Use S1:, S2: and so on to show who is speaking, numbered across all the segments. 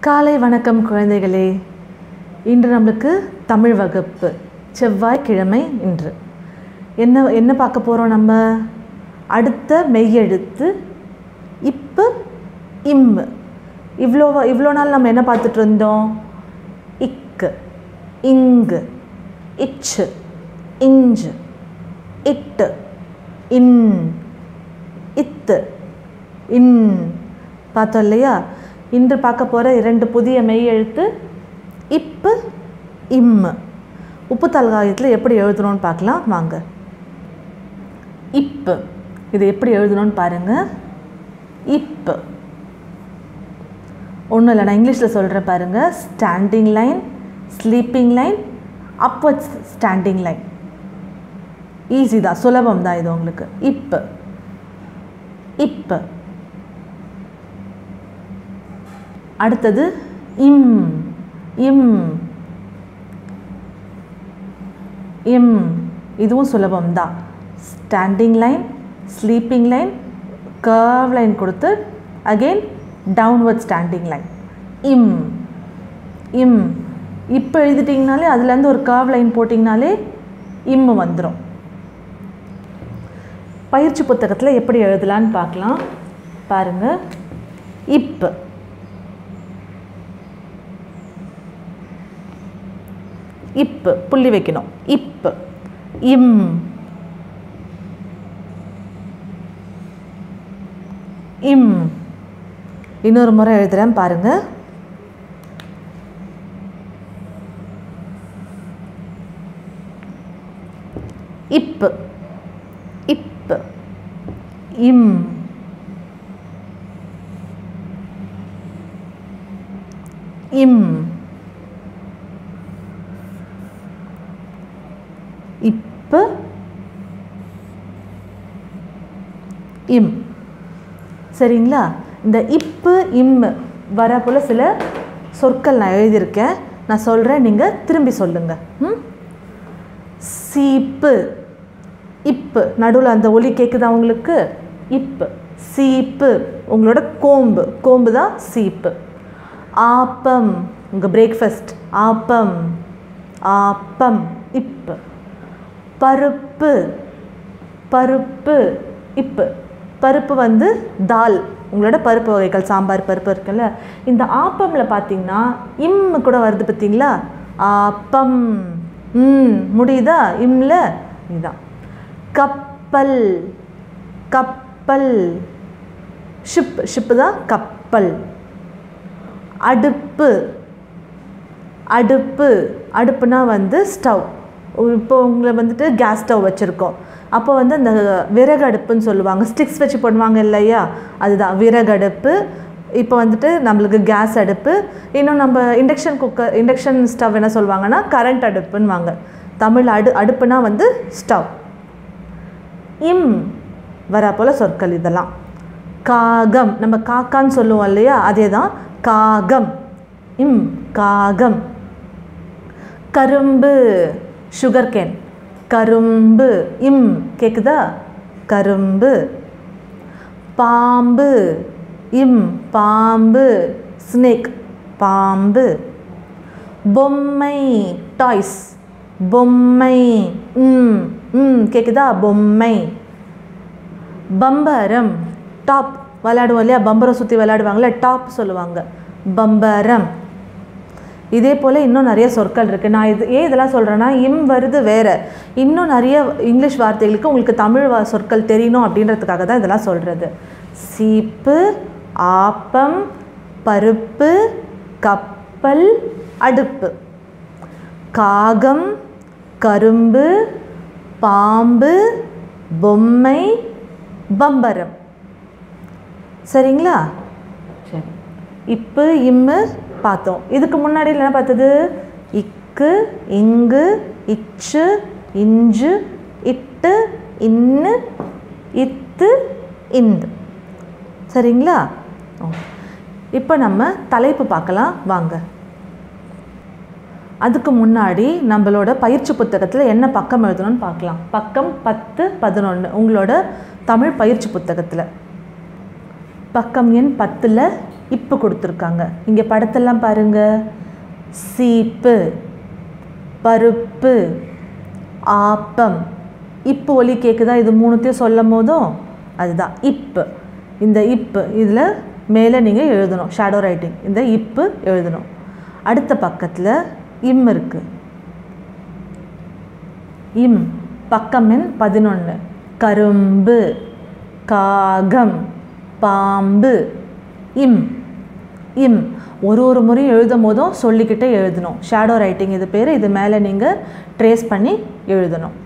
S1: காலை வணக்கம் குழந்தைகளே இன்று நம்மளுக்கு தமிழ் வகுப்பு செவ்வாய்க்கிழமை இன்று என்ன என்ன பார்க்க போகிறோம் நம்ம அடுத்த மெய்யெழுத்து இப்பு இம்மு இவ்வளோ இவ்வளோ நாள் நம்ம என்ன பார்த்துட்டு இருந்தோம் இக்கு இங்கு இச்சு இஞ்சு இட்டு இன் இத்து இன் பார்த்தோம் இல்லையா இன்று பார்க்க போகிற இரண்டு புதிய மெய் எழுத்து இப்பு இம்மு உப்பு தல்காயத்தில் எப்படி எழுதணும்னு பார்க்கலாம் வாங்க இப்பு இது எப்படி எழுதணும்னு பாருங்கள் இப்பு ஒன்றும் இல்லை நான் இங்கிலீஷில் சொல்கிறேன் பாருங்கள் standing line sleeping line upwards standing line easy தான் சுலபம் தான் இது உங்களுக்கு இப்போ இப்போ அடுத்தது இம் இம் இம் இதுவும் சுலபம் தான் standing line sleeping line curve line கொடுத்து அகெயின் டவுன்வர்ட் ஸ்டாண்டிங் லைன் இம் இம் இப்போ எழுதிட்டிங்கனாலே அதுலேருந்து ஒரு கர்வ் லைன் போட்டிங்கனாலே இம்மு வந்துடும் பயிற்சி புத்தகத்தில் எப்படி எழுதலான்னு பார்க்கலாம் பாருங்கள் இப்போ இப்பு புள்ளி வைக்கணும் இப்பு இம் இம் இன்னொரு முறை எழுதுகிறேன் பாருங்க இப்பு இப்பு இம் இம் இப்பு இம் சரிங்களா இந்த இப்பு இம் வர போல் சில சொற்கள் நான் எழுதியிருக்கேன் நான் சொல்கிறேன் நீங்கள் திரும்பி சொல்லுங்கள் ம் சீப்பு இப்பு நடுவில் அந்த ஒலி கேட்குதா உங்களுக்கு இப்பு சீப்பு உங்களோட கோம்பு கோம்பு தான் சீப்பு ஆப்பம் உங்கள் பிரேக்ஃபாஸ்ட் ஆப்பம் ஆப்பம் இப்பு பருப்பு பருப்பு இப்பு பருப்பு வந்து தால் உங்களோட பருப்பு வகைகள் சாம்பார் பருப்பு இருக்குல்ல இந்த ஆப்பமில் பார்த்தீங்கன்னா இம் கூட வருது பார்த்தீங்களா ஆப்பம் ம் முடியுதா இம்ல இதுதான் கப்பல் கப்பல் ஷிப் ஷிப்பு தான் கப்பல் அடுப்பு அடுப்பு அடுப்புனா வந்து ஸ்டவ் இப்போ உங்களை வந்துட்டு கேஸ் ஸ்டவ் வச்சுருக்கோம் அப்போ வந்து அந்த விறகு அடுப்புன்னு சொல்லுவாங்க ஸ்டிக்ஸ் வச்சு பண்ணுவாங்க இல்லையா அதுதான் விறகு அடுப்பு இப்போ வந்துட்டு நம்மளுக்கு கேஸ் அடுப்பு இன்னும் நம்ம இண்டக்ஷன் குக்கர் இண்டக்ஷன் ஸ்டவ் என்ன சொல்லுவாங்கன்னா கரண்ட் அடுப்புன்னுவாங்க தமிழ் அடு அடுப்புனா வந்து ஸ்டவ் இம் வரா போல் சொற்கள் இதெல்லாம் காகம் நம்ம காக்கான்னு சொல்லுவோம் இல்லையா அதே தான் காகம் இம் காகம் கரும்பு சுகர் கேன் கரும்பு இம் கேக்குதா கரும்பு பாம்பு இம் பாம்பு ஸ்னேக் பாம்பு பொம்மை டாய்ஸ் பொம்மை ம் ம் கேக்குதா பொம்மை பம்பரம் டாப் விளையாடுவோம் இல்லையா பம்பரம் சுற்றி விளையாடுவாங்கள்ல டாப் சொல்லுவாங்க பம்பரம் இதே போல் இன்னும் நிறைய சொற்கள் இருக்குது நான் இது ஏன் இதெல்லாம் சொல்கிறேன்னா இம் வருது வேறு இன்னும் நிறைய இங்கிலீஷ் வார்த்தைகளுக்கு உங்களுக்கு தமிழ் வா சொற்கள் தெரியணும் அப்படின்றதுக்காக தான் இதெல்லாம் சொல்கிறது சீப்பு ஆப்பம் பருப்பு கப்பல் அடுப்பு காகம் கரும்பு பாம்பு பொம்மை பம்பரம் சரிங்களா சரி இப்போ இம்மு பார்த்தோம் இதுக்கு முன்னாடி என்ன பார்த்தது இக்கு இங்கு இச்சு இஞ்சு இட்டு இன்னு இத்து இந்து சரிங்களா இப்போ நம்ம தலைப்பு பார்க்கலாம் வாங்க அதுக்கு முன்னாடி நம்மளோட பயிற்சி புத்தகத்தில் என்ன பக்கம் எழுதணும்னு பார்க்கலாம் பக்கம் பத்து பதினொன்று உங்களோட தமிழ் பயிற்சி புத்தகத்தில் பக்கம் எண் பத்தில் இப்போ கொடுத்துருக்காங்க இங்கே படத்தெல்லாம் பாருங்க சீப்பு பருப்பு ஆப்பம் இப்போ ஒலி கேட்குதா இது மூணுத்தையும் சொல்லும் போதும் அதுதான் இப்பு இந்த இப்பு இதில் மேலே நீங்கள் எழுதணும் ஷேடோ ரைட்டிங் இந்த இப்பு எழுதணும் அடுத்த பக்கத்தில் இம் இருக்குது இம் பக்கம் எண் பதினொன்று கரும்பு காகம் பாம்பு இம் இம் ஒரு ஒரு முறையும் எழுதும் போதும் சொல்லிக்கிட்டே எழுதணும் ஷேடோ ரைட்டிங் இது பேர் இது மேலே நீங்கள் ட்ரேஸ் பண்ணி எழுதணும்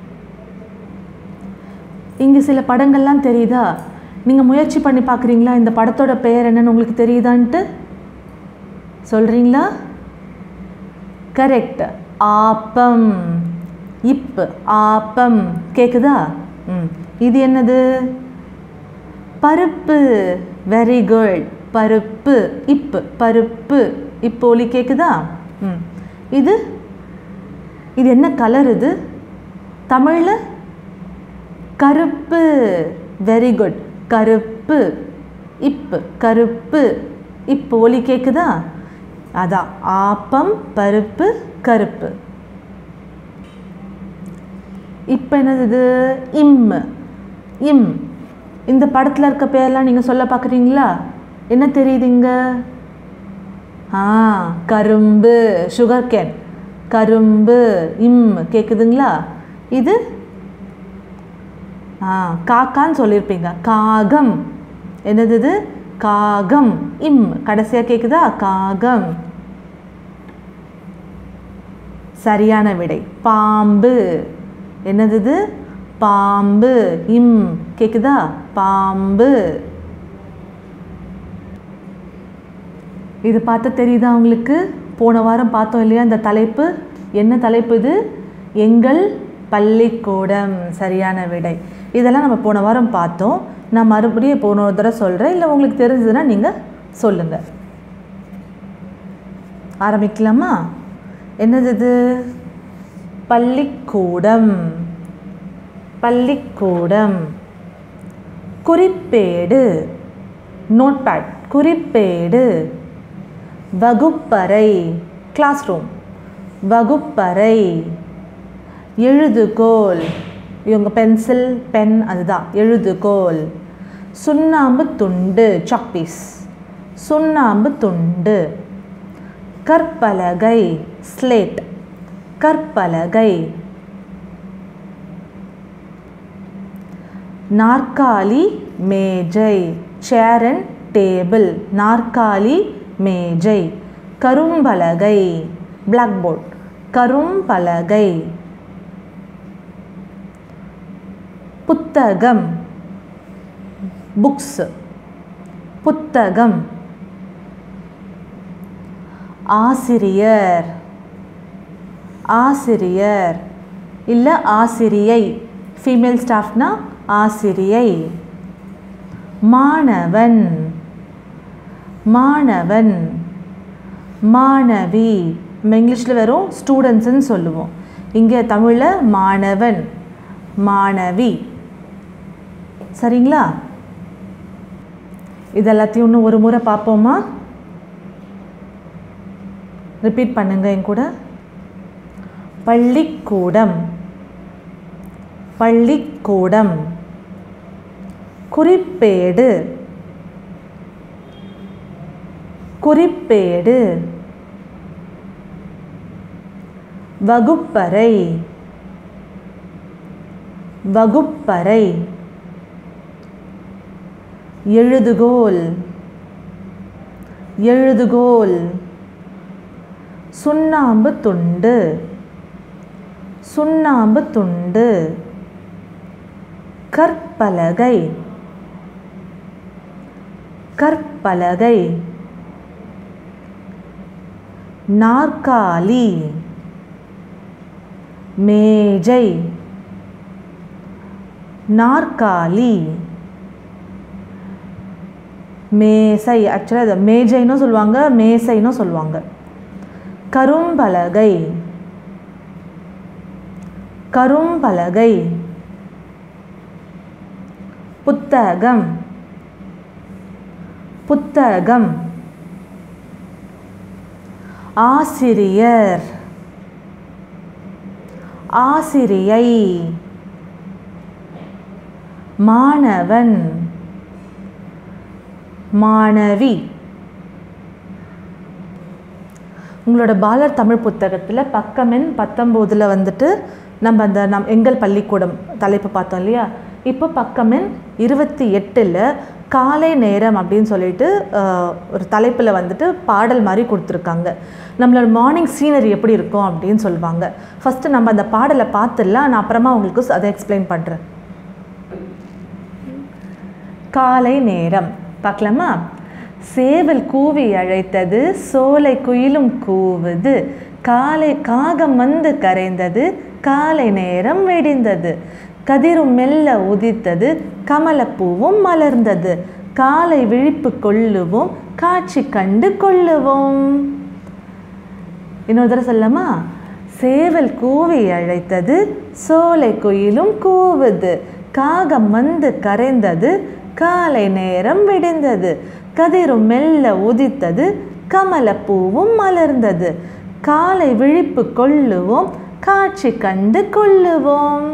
S1: இங்கே சில படங்கள்லாம் தெரியுதா நீங்கள் முயற்சி பண்ணி பார்க்குறீங்களா இந்த படத்தோட பெயர் என்னன்னு உங்களுக்கு தெரியுதான்ட்டு சொல்கிறீங்களா கரெக்ட் ஆப்பம் இப்பு ஆப்பம் கேக்குதா ம் இது என்னது பருப்பு வெரி குட் பருப்பு இப்பு பருப்பு இப்போ ஒலி கேக்குதா ம் இது இது என்ன கலர் இது தமிழில் கருப்பு வெரி குட் கருப்பு இப்பு கருப்பு இப்போ ஒலி கேக்குதா அதான் ஆப்பம் பருப்பு கருப்பு இப்போ என்னது இது இம் இம் இந்த படத்தில் இருக்க பேர்லாம் நீங்கள் சொல்ல பார்க்குறீங்களா என்ன தெரியுதுங்க ஆ கரும்பு சுகர் கேன் கரும்பு இம் கேட்குதுங்களா இது ஆ காக்கான்னு சொல்லியிருப்பீங்க காகம் என்னது இது காகம் இம் கடைசியாக கேட்குதா காகம் சரியான விடை பாம்பு என்னது இது பாம்பு இம் கேக்குதா பாம்பு இது பார்த்தா தெரியுதா உங்களுக்கு போன வாரம் பார்த்தோம் இல்லையா இந்த தலைப்பு என்ன தலைப்பு இது எங்கள் பள்ளிக்கூடம் சரியான விடை இதெல்லாம் நம்ம போன வாரம் பார்த்தோம் நான் மறுபடியும் போன ஒரு தடவை சொல்கிறேன் இல்லை உங்களுக்கு தெரிஞ்சதுன்னா நீங்கள் சொல்லுங்கள் ஆரம்பிக்கலாமா என்னது இது பள்ளிக்கூடம் பள்ளிக்கூடம் குறிப்பேடு நோட்பேட் குறிப்பேடு வகுப்பறை கிளாஸ் ரூம் வகுப்பறை எழுதுகோல் இவங்க பென்சில் பென் அதுதான் எழுதுகோல் சுண்ணாம்பு துண்டு சாக்பீஸ் சுண்ணாம்பு துண்டு கற்பலகை ஸ்லேட் கற்பலகை நாற்காலி மேஜை சேர் அண்ட் டேபிள் நாற்காலி மேஜை கரும்பலகை பிளாக் போர்ட் கரும்பலகை புத்தகம் புக்ஸ் புத்தகம் ஆசிரியர் ஆசிரியர் இல்லை ஆசிரியை ஃபீமேல் ஸ்டாஃப்னா ஆசிரியை மாணவன் மாணவன் மாணவி நம்ம இங்கிலீஷில் வெறும் ஸ்டூடெண்ட்ஸ்ன்னு சொல்லுவோம் இங்கே தமிழில் மாணவன் மாணவி சரிங்களா இது எல்லாத்தையும் இன்னும் ஒரு முறை பார்ப்போமா ரிப்பீட் பண்ணுங்க என் கூட பள்ளிக்கூடம் பள்ளிக்கூடம் குறிப்பேடு குறிப்பேடு வகுப்பறை வகுப்பறை எழுதுகோல் எழுதுகோல் சுண்ணாம்பு துண்டு சுண்ணாம்பு துண்டு கற்பலகை கற்பலகை நாற்காலி மேஜை நாற்காலி மேசை ஆக்சுவலாக அதை மேஜைன்னு சொல்லுவாங்க மேசைன்னு சொல்லுவாங்க கரும்பலகை கரும்பலகை புத்தகம் புத்தகம் ஆசிரியர் ஆசிரியை மாணவன் மாணவி உங்களோட பாலர் தமிழ் புத்தகத்தில் பக்கமெண் பத்தொம்போதில் வந்துட்டு நம்ம அந்த நம் எங்கள் பள்ளிக்கூடம் தலைப்பு பார்த்தோம் இல்லையா இப்போ பக்கமெண் இருபத்தி எட்டில் காலை நேரம் அப்படின்னு சொல்லிட்டு ஆஹ், ஒரு தலைப்பில் வந்துட்டு பாடல் மாதிரி கொடுத்துருக்காங்க நம்மளோட மார்னிங் சீனரி எப்படி இருக்கும் அப்படின்னு சொல்லுவாங்க ஃபஸ்ட்டு நம்ம அந்த பாடலை பார்த்துடலாம் நான் அப்புறமா உங்களுக்கு அதை எக்ஸ்பிளைன் பண்ணுறேன் காலை நேரம் பார்க்கலாமா சேவல் கூவி அழைத்தது சோலை குயிலும் கூவுது காலை காகம் வந்து கரைந்தது காலை நேரம் வெடிந்தது கதிரும் மெல்ல உதித்தது கமலப்பூவும் மலர்ந்தது காலை விழிப்பு கொள்ளுவோம் காட்சி கண்டு கொள்ளுவோம் இன்னொரு தடவை சொல்லலாமா சேவல் கூவி அழைத்தது சோலை குயிலும் கூவுது காகம் வந்து கரைந்தது காலை நேரம் விடிந்தது கதிரும் மெல்ல உதித்தது கமலப்பூவும் மலர்ந்தது காலை விழிப்பு கொள்ளுவோம் காட்சி கண்டு கொள்ளுவோம்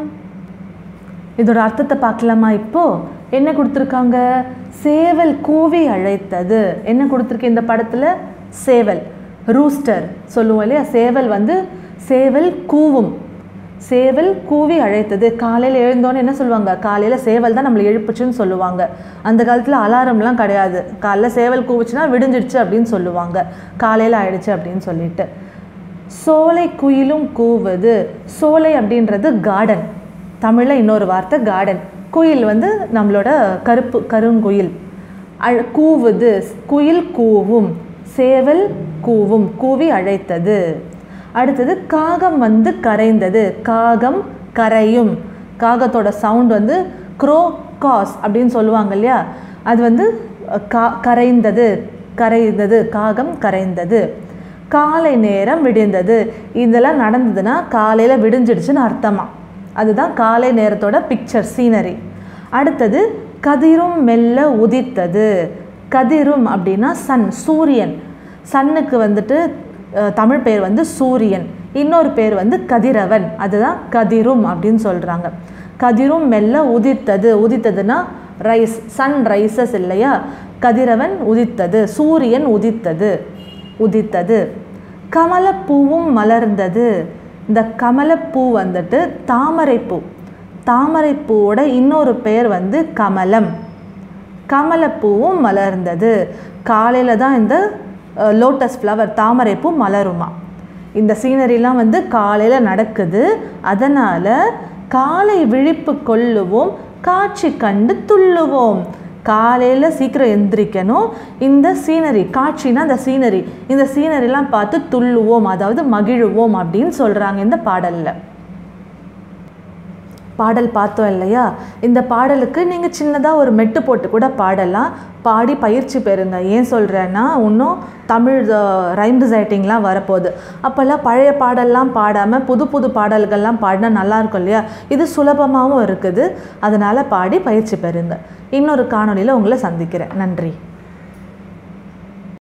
S1: இதோட அர்த்தத்தை பார்க்கலாமா இப்போ என்ன கொடுத்துருக்காங்க சேவல் கூவி அழைத்தது என்ன கொடுத்துருக்கு இந்த படத்தில் சேவல் ரூஸ்டர் சொல்லுவோம் இல்லையா சேவல் வந்து சேவல் கூவும் சேவல் கூவி அழைத்தது காலையில் எழுந்தோன்னு என்ன சொல்லுவாங்க காலையில் சேவல் தான் நம்மளை எழுப்புச்சுன்னு சொல்லுவாங்க அந்த காலத்தில் அலாரம்லாம் கிடையாது காலைல சேவல் கூவுச்சுன்னா விடிஞ்சிடுச்சு அப்படின்னு சொல்லுவாங்க காலையில் ஆயிடுச்சு அப்படின்னு சொல்லிட்டு சோலை குயிலும் கூவுது சோலை அப்படின்றது கார்டன் தமிழில் இன்னொரு வார்த்தை கார்டன் குயில் வந்து நம்மளோட கருப்பு கருங்குயில் அழ கூவுது குயில் கூவும் சேவல் கூவும் கூவி அழைத்தது அடுத்தது காகம் வந்து கரைந்தது காகம் கரையும் காகத்தோட சவுண்ட் வந்து க்ரோ காஸ் அப்படின்னு சொல்லுவாங்க இல்லையா அது வந்து அஹ், கா கரைந்தது கரைந்தது காகம் கரைந்தது காலை நேரம் விடிந்தது இதெல்லாம் நடந்ததுன்னா காலையில் விடிஞ்சிடுச்சுன்னு அர்த்தமா அதுதான் காலை நேரத்தோட பிக்சர் சீனரி அடுத்தது கதிரும் மெல்ல உதித்தது கதிரும் அப்படின்னா சன் சூரியன் சன்னுக்கு வந்துட்டு அஹ், தமிழ் பேர் வந்து சூரியன் இன்னொரு பேர் வந்து கதிரவன் அதுதான் கதிரும் அப்படின்னு சொல்கிறாங்க கதிரும் மெல்ல உதித்தது உதித்ததுன்னா ரைஸ் சன் ரைசஸ் இல்லையா கதிரவன் உதித்தது சூரியன் உதித்தது உதித்தது கமலப்பூவும் மலர்ந்தது இந்த கமலப்பூ வந்துட்டு தாமரைப்பூ தாமரைப்பூவோட இன்னொரு பெயர் வந்து கமலம் கமலப்பூவும் மலர்ந்தது காலையில் தான் இந்த லோட்டஸ் ஃப்ளவர் தாமரைப்பூ மலருமா இந்த சீனரிலாம் வந்து காலையில் நடக்குது அதனால் காலை விழிப்பு கொள்ளுவோம் காட்சி கண்டு துள்ளுவோம் காலையில் சீக்கிரம் எந்திரிக்கணும் இந்த சீனரி காட்சினா அந்த சீனரி இந்த சீனரிலாம் பார்த்து துள்ளுவோம் அதாவது மகிழுவோம் அப்படின்னு சொல்கிறாங்க இந்த பாடலில் பாடல் பார்த்தோம் இல்லையா இந்த பாடலுக்கு நீங்கள் சின்னதாக ஒரு மெட்டு போட்டு கூட பாடலாம் பாடி பயிற்சி பெறுங்க ஏன் சொல்கிறேன்னா இன்னும் தமிழ் ரைம் ரைட்டிங்லாம் வரப்போகுது அப்போல்லாம் பழைய பாடல்லாம் பாடாமல் புது புது பாடல்கள்லாம் பாடினா நல்லா இருக்கும் இல்லையா இது சுலபமாகவும் இருக்குது அதனால் பாடி பயிற்சி பெறுங்க இன்னொரு காணொளியில் உங்களை சந்திக்கிறேன் நன்றி